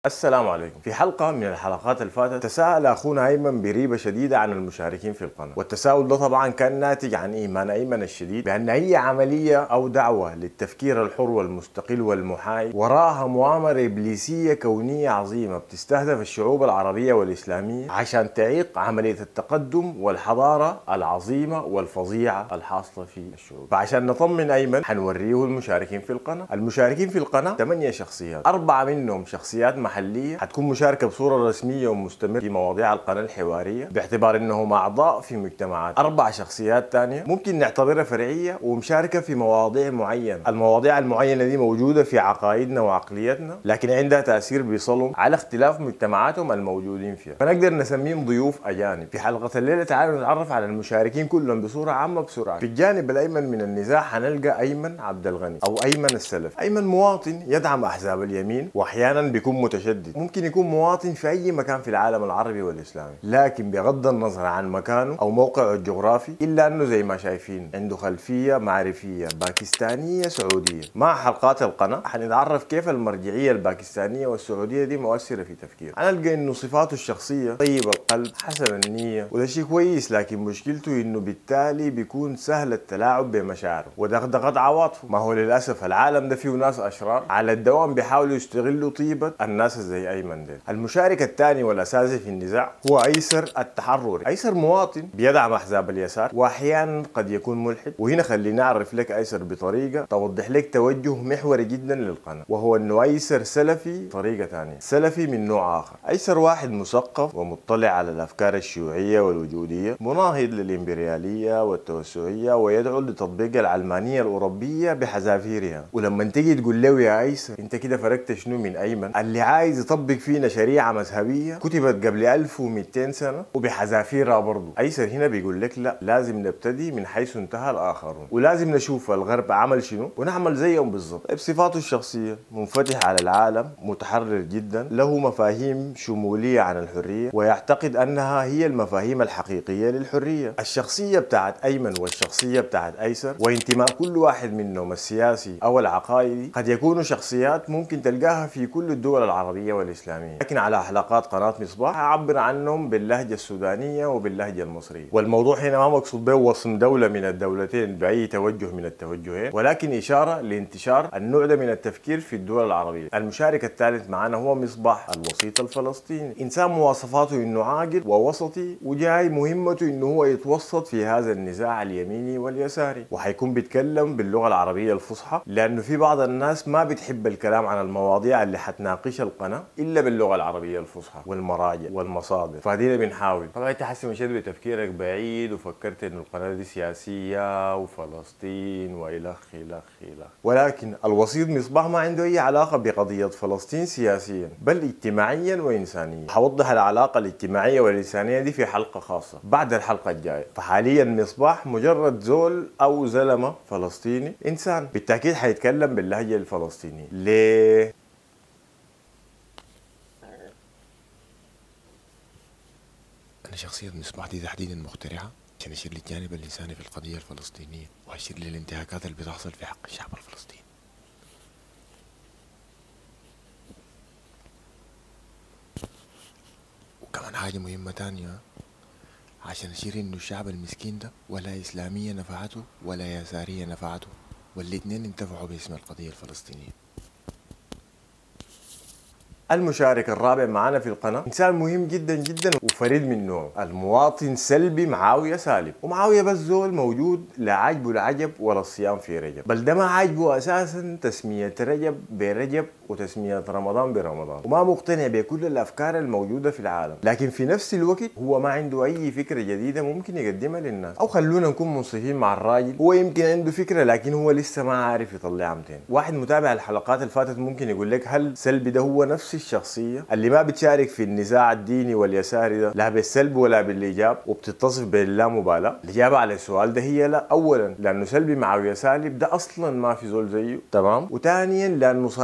السلام عليكم في حلقة من الحلقات الفاتت تساءل أخونا أيمن بريبة شديدة عن المشاركين في القناة والتساؤل ده طبعا كان ناتج عن إيمان أيمن الشديد بأن أي عملية أو دعوة للتفكير الحر والمستقل والمحايد وراها مؤامرة إبليسية كونية عظيمة بتستهدف الشعوب العربية والإسلامية عشان تعيق عملية التقدم والحضارة العظيمة والفظيعة الحاصلة في الشعوب فعشان نطمن أيمن حنوريه المشاركين في القناة المشاركين في القناة ثمانية شخصيات أربعة منهم شخصيات محلية حتكون مشاركة بصورة رسمية ومستمرة في مواضيع القناة الحوارية باعتبار أنهم أعضاء في مجتمعات أربع شخصيات ثانية ممكن نعتبرها فرعية ومشاركة في مواضيع معينة المواضيع المعينة دي موجودة في عقائدنا وعقليتنا لكن عندها تأثير بيصلهم على اختلاف مجتمعاتهم الموجودين فيها فنقدر نسميهم ضيوف أجانب في حلقة الليلة تعالوا نتعرف على المشاركين كلهم بصورة عامة بسرعة في الجانب الأيمن من النزاع حنلقى أيمن عبد الغني أو أيمن السلف أيمن مواطن يدعم أحزاب اليمين وأحيانا بيكون متشدد ممكن يكون مواطن في أي مكان في العالم العربي والإسلامي لكن بغض النظر عن مكانه أو موقعه الجغرافي إلا أنه زي ما شايفين عنده خلفية معرفية باكستانية سعودية مع حلقات القناة حنتعرف كيف المرجعية الباكستانية والسعودية دي مؤثرة في تفكيره حنلقى إنه صفاته الشخصية طيب القلب حسن النية وده شيء كويس لكن مشكلته إنه بالتالي بيكون سهل التلاعب بمشاعره ودغدغة عواطفه ما هو للأسف العالم ده فيه ناس أشرار على الدوام بيحاولوا يستغلوا طيبة الناس زي أيمن ديل المشارك الثاني والأساسي في النزاع هو أيسر التحرري أيسر مواطن بيدعم أحزاب اليسار وأحيانا قد يكون ملحد وهنا خليني أعرف لك أيسر بطريقة توضح لك توجه محوري جدا للقناة وهو أنه أيسر سلفي طريقة ثانية سلفي من نوع آخر أيسر واحد مثقف ومطلع على الأفكار الشيوعية والوجودية مناهض للإمبريالية والتوسعية ويدعو لتطبيق العلمانية الأوروبية بحذافيرها ولما تيجي تقول له يا أيسر أنت كده فرقت شنو من أيمن اللي عايز يطبق فينا شريعة مذهبية كتبت قبل 1200 سنة وبحذافيرها برضه أيسر هنا بيقول لك لا لازم نبتدي من حيث انتهى الآخرون ولازم نشوف الغرب عمل شنو ونعمل زيهم بالضبط بصفاته الشخصية منفتح على العالم متحرر جدا له مفاهيم شمولية عن الحرية ويعتقد أنها هي المفاهيم الحقيقية للحرية الشخصية بتاعت أيمن والشخصية بتاعت أيسر وانتماء كل واحد منهم السياسي أو العقائدي قد يكونوا شخصيات ممكن تلقاها في كل الدول العربية والإسلامية لكن على حلقات قناة مصباح أعبر عنهم باللهجة السودانية وباللهجة المصرية والموضوع هنا ما مقصود به وصم دولة من الدولتين بأي توجه من التوجهين ولكن إشارة لانتشار النوع ده من التفكير في الدول العربية المشارك الثالث معنا هو مصباح الوسيط الفلسطيني إنسان مواصفاته إنه عاقل ووسطي وجاي مهمته إنه هو يتوسط في هذا النزاع اليميني واليساري وحيكون بيتكلم باللغة العربية الفصحى لأنه في بعض الناس ما بتحب الكلام عن المواضيع اللي حتناقشها القناة إلا باللغة العربية الفصحى والمراجع والمصادر فهدينا بنحاول طبعا أنت حاسس مشيت بتفكيرك بعيد وفكرت إنه القناة دي سياسية وفلسطين وإلخ إلخ إلخ ولكن الوسيط مصباح ما عنده أي علاقة بقضية فلسطين سياسيا بل اجتماعيا وإنسانيا حوضح العلاقة الاجتماعية والإنسانية دي في حلقة خاصة بعد الحلقة الجاية فحاليا مصباح مجرد زول أو زلمة فلسطيني إنسان بالتأكيد حيتكلم باللهجة الفلسطينية ليه؟ أنا شخصية مصباح دي تحديدا مخترعة عشان أشير للجانب الإنساني في القضية الفلسطينية وأشير للانتهاكات اللي بتحصل في حق الشعب الفلسطيني وكمان حاجة مهمة تانية عشان أشير إنه الشعب المسكين ده ولا إسلامية نفعته ولا يسارية نفعته والاتنين انتفعوا باسم القضية الفلسطينية المشارك الرابع معنا في القناة إنسان مهم جدا جدا وفريد من نوعه المواطن سلبي معاوية سالم ومعاوية بس زول موجود لا عاجبه العجب ولا الصيام في رجب بل ده ما عاجبه أساسا تسمية رجب برجب وتسمية رمضان برمضان وما مقتنع بكل الأفكار الموجودة في العالم لكن في نفس الوقت هو ما عنده أي فكرة جديدة ممكن يقدمها للناس أو خلونا نكون منصفين مع الراجل هو يمكن عنده فكرة لكن هو لسه ما عارف يطلعها متين واحد متابع الحلقات اللي فاتت ممكن يقول لك هل سلبي ده هو نفس الشخصية اللي ما بتشارك في النزاع الديني واليساري ده لا بالسلب ولا بالإيجاب وبتتصف باللامبالاة الإجابة على السؤال ده هي لا أولا لأنه سلبي معاوية سالب ده أصلا ما في زول زيه تمام وثانيا لأنه صاحب صفة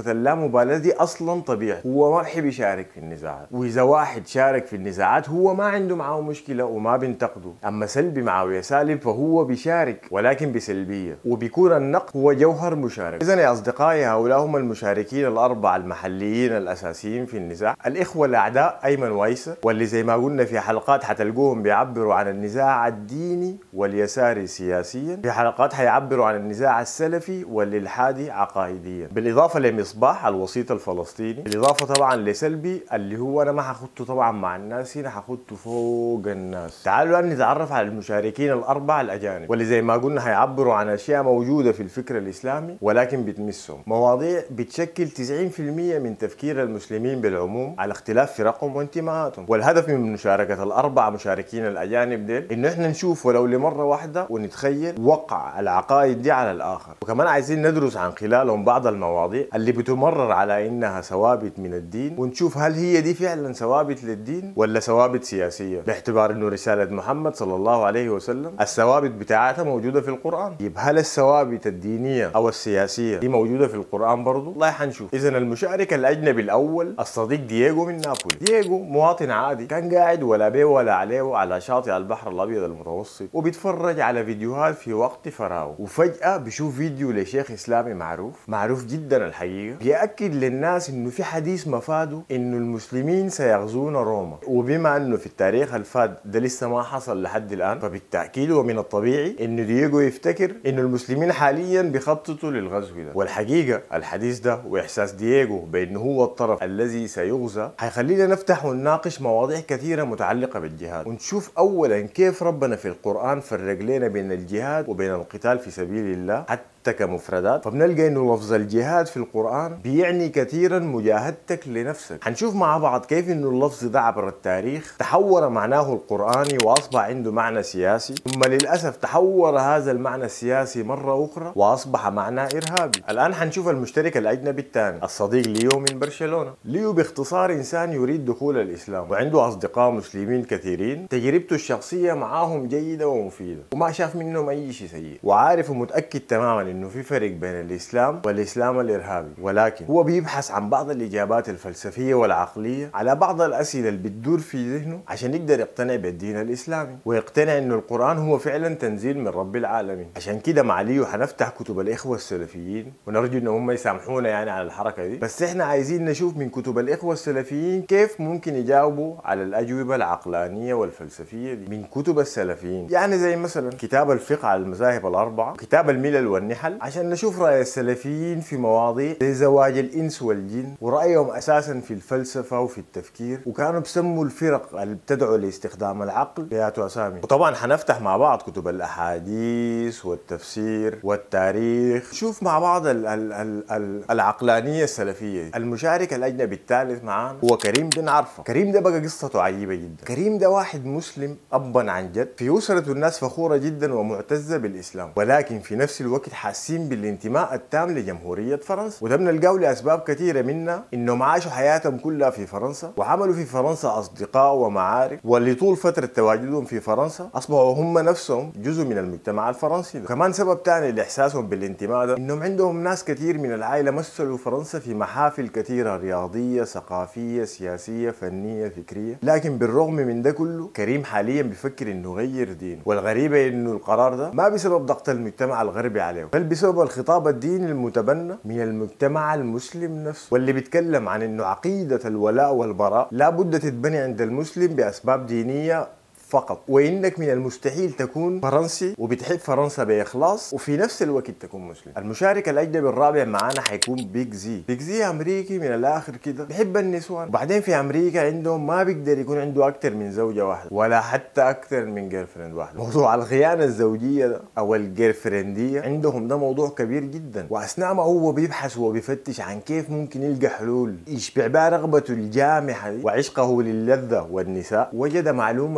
صفه اللامبالاه دي اصلا طبيعته هو ما بحب يشارك في النزاعات واذا واحد شارك في النزاعات هو ما عنده معه مشكله وما بينتقده اما سلبي معه سالب فهو بيشارك ولكن بسلبيه وبيكون النقد هو جوهر مشارك اذا يا اصدقائي هؤلاء هم المشاركين الاربعه المحليين الاساسيين في النزاع الاخوه الاعداء ايمن وايسر واللي زي ما قلنا في حلقات حتلقوهم بيعبروا عن النزاع الديني واليساري سياسيا في حلقات حيعبروا عن النزاع السلفي والالحادي عقائديا بالاضافه لمصباح الوسيط الفلسطيني بالاضافه طبعا لسلبي اللي هو انا ما حخطه طبعا مع الناس هنا حخطه فوق الناس تعالوا الان نتعرف على المشاركين الاربعه الاجانب واللي زي ما قلنا حيعبروا عن اشياء موجوده في الفكر الاسلامي ولكن بتمسهم مواضيع بتشكل 90% من تفكير المسلمين بالعموم على اختلاف فرقهم وانتماءاتهم والهدف من مشاركه الاربعه مشاركين الاجانب ديل انه احنا نشوف ولو لمره واحده ونتخيل وقع العقائد دي على الاخر وكمان عايزين ندرس عن خلالهم بعض المواضيع اللي بتمرر على انها ثوابت من الدين ونشوف هل هي دي فعلا ثوابت للدين ولا ثوابت سياسيه باعتبار انه رساله محمد صلى الله عليه وسلم الثوابت بتاعتها موجوده في القران يبقى هل الثوابت الدينيه او السياسيه دي موجوده في القران برضه والله حنشوف اذا المشارك الاجنبي الاول الصديق دييغو من نابولي دييغو مواطن عادي كان قاعد ولا بيه ولا عليه على شاطئ البحر الابيض المتوسط وبيتفرج على فيديوهات في وقت فراغه وفجاه بيشوف فيديو لشيخ اسلامي معروف معروف جدا الحقيقه بياكد للناس انه في حديث مفاده انه المسلمين سيغزون روما وبما انه في التاريخ الفات ده لسه ما حصل لحد الان فبالتاكيد ومن الطبيعي انه دييغو يفتكر انه المسلمين حاليا بيخططوا للغزو ده والحقيقه الحديث ده واحساس دييغو بانه هو الطرف الذي سيغزى حيخلينا نفتح ونناقش مواضيع كثيره متعلقه بالجهاد ونشوف اولا كيف ربنا في القران فرق لنا بين الجهاد وبين القتال في سبيل الله حتى كمفردات فبنلقى انه لفظ الجهاد في القران بيعني كثيرا مجاهدتك لنفسك حنشوف مع بعض كيف انه اللفظ ده عبر التاريخ تحول معناه القراني واصبح عنده معنى سياسي ثم للاسف تحول هذا المعنى السياسي مره اخرى واصبح معناه ارهابي الان حنشوف المشترك الاجنبي الثاني الصديق ليو من برشلونه ليو باختصار انسان يريد دخول الاسلام وعنده اصدقاء مسلمين كثيرين تجربته الشخصيه معاهم جيده ومفيده وما شاف منهم اي شيء سيء وعارف ومتاكد تماما انه في فرق بين الاسلام والاسلام الارهابي ولكن هو بيبحث عن بعض الاجابات الفلسفيه والعقليه على بعض الاسئله اللي بتدور في ذهنه عشان يقدر يقتنع بالدين الاسلامي ويقتنع انه القران هو فعلا تنزيل من رب العالمين عشان كده مع ليو حنفتح كتب الاخوه السلفيين ونرجو ان هم يسامحونا يعني على الحركه دي بس احنا عايزين نشوف من كتب الاخوه السلفيين كيف ممكن يجاوبوا على الاجوبه العقلانيه والفلسفيه دي من كتب السلفيين يعني زي مثلا كتاب الفقه على المذاهب الاربعه كتاب الملل والنحل عشان نشوف راي السلفيين في مواضيع زي زواج الانس والجن ورايهم اساسا في الفلسفه وفي التفكير وكانوا بسموا الفرق اللي بتدعو لاستخدام العقل بياتوا اسامي وطبعا حنفتح مع بعض كتب الاحاديث والتفسير والتاريخ شوف مع بعض ال ال ال ال العقلانيه السلفيه المشارك الاجنبي الثالث معانا هو كريم بن عرفه كريم ده بقى قصته عجيبه جدا كريم ده واحد مسلم ابا عن جد في اسرته الناس فخوره جدا ومعتزه بالاسلام ولكن في نفس الوقت حاسين بالانتماء التام لجمهوريه فرنسا وده بنلقاه لاسباب كثيره منها انهم عاشوا حياتهم كلها في فرنسا وعملوا في فرنسا اصدقاء ومعارف واللي طول فتره تواجدهم في فرنسا اصبحوا هم نفسهم جزء من المجتمع الفرنسي ده. كمان سبب ثاني لاحساسهم بالانتماء ده انهم عندهم ناس كثير من العائله مثلوا فرنسا في محافل كثيره رياضيه ثقافيه سياسيه فنيه فكريه لكن بالرغم من ده كله كريم حاليا بيفكر انه يغير دينه والغريبه انه القرار ده ما بسبب ضغط المجتمع الغربي عليه بل بسبب الخطاب الديني المتبنى من المجتمع المسلم نفسه واللي بيتكلم عن انه عقيده الولاء والبراء لا بد تتبني عند المسلم باسباب دينيه فقط وانك من المستحيل تكون فرنسي وبتحب فرنسا باخلاص وفي نفس الوقت تكون مسلم المشارك الاجنبي الرابع معانا حيكون بيج زي بيج زي امريكي من الاخر كده بحب النسوان وبعدين في امريكا عندهم ما بيقدر يكون عنده اكثر من زوجه واحده ولا حتى اكثر من جير فريند واحده موضوع الخيانه الزوجيه ده او الجير فرينديه عندهم ده موضوع كبير جدا واثناء ما هو بيبحث وبيفتش عن كيف ممكن يلقى حلول يشبع بها رغبته الجامحه دي وعشقه للذه والنساء وجد معلومه انه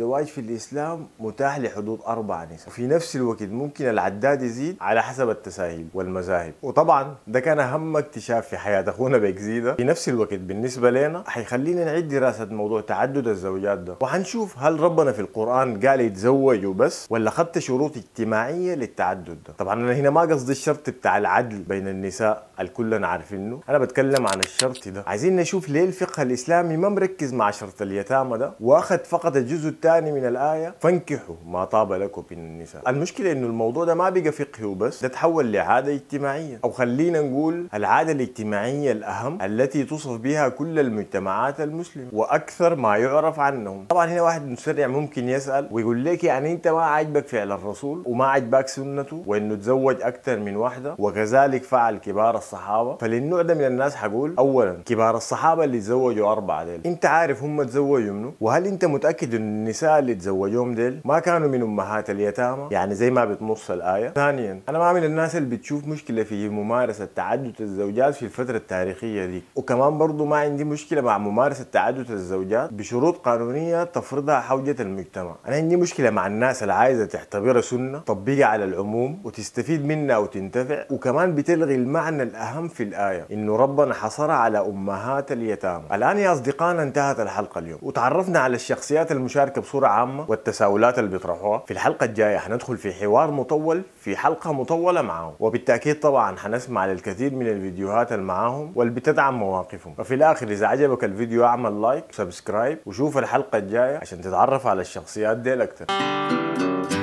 الزواج في الاسلام متاح لحدود اربع نساء وفي نفس الوقت ممكن العداد يزيد على حسب التساهيل والمذاهب وطبعا ده كان اهم اكتشاف في حياه اخونا بيكزيدا في نفس الوقت بالنسبه لنا حيخلينا نعيد دراسه موضوع تعدد الزوجات ده وحنشوف هل ربنا في القران قال يتزوجوا بس ولا خدت شروط اجتماعيه للتعدد ده طبعا انا هنا ما قصدي الشرط بتاع العدل بين النساء الكلنا عارفينه انا بتكلم عن الشرط ده عايزين نشوف ليه الفقه الاسلامي ما مركز مع شرط اليتامى ده واخذ فقط الجزء الثاني من الايه فانكحوا ما طاب لكم من النساء المشكله انه الموضوع ده ما بقى فقهي وبس ده تحول لعاده اجتماعيه او خلينا نقول العاده الاجتماعيه الاهم التي توصف بها كل المجتمعات المسلمه واكثر ما يعرف عنهم طبعا هنا واحد مسرع ممكن يسال ويقول لك يعني انت ما عاجبك فعل الرسول وما عاجبك سنته وانه تزوج اكثر من واحده وكذلك فعل كبار الصحابه فللنوع ده من الناس حقول اولا كبار الصحابه اللي تزوجوا اربعه ديل انت عارف هم تزوجوا منه وهل انت متاكد ان النساء اللي تزوجوهم ديل ما كانوا من امهات اليتامى يعني زي ما بتنص الايه ثانيا انا ما من الناس اللي بتشوف مشكله في ممارسه تعدد الزوجات في الفتره التاريخيه دي وكمان برضو ما عندي مشكله مع ممارسه تعدد الزوجات بشروط قانونيه تفرضها حوجه المجتمع انا عندي مشكله مع الناس اللي عايزه تعتبرها سنه تطبيقها على العموم وتستفيد منها وتنتفع وكمان بتلغي المعنى الاهم في الايه انه ربنا حصرها على امهات اليتامى الان يا اصدقائنا انتهت الحلقه اليوم وتعرفنا على الشخصيات المشاركه بصوره عامه والتساؤلات اللي بيطرحوها في الحلقه الجايه حندخل في حوار مطول في حلقه مطوله معهم وبالتاكيد طبعا حنسمع للكثير من الفيديوهات اللي معاهم واللي بتدعم مواقفهم وفي الاخر اذا عجبك الفيديو اعمل لايك وسبسكرايب وشوف الحلقه الجايه عشان تتعرف على الشخصيات دي اكثر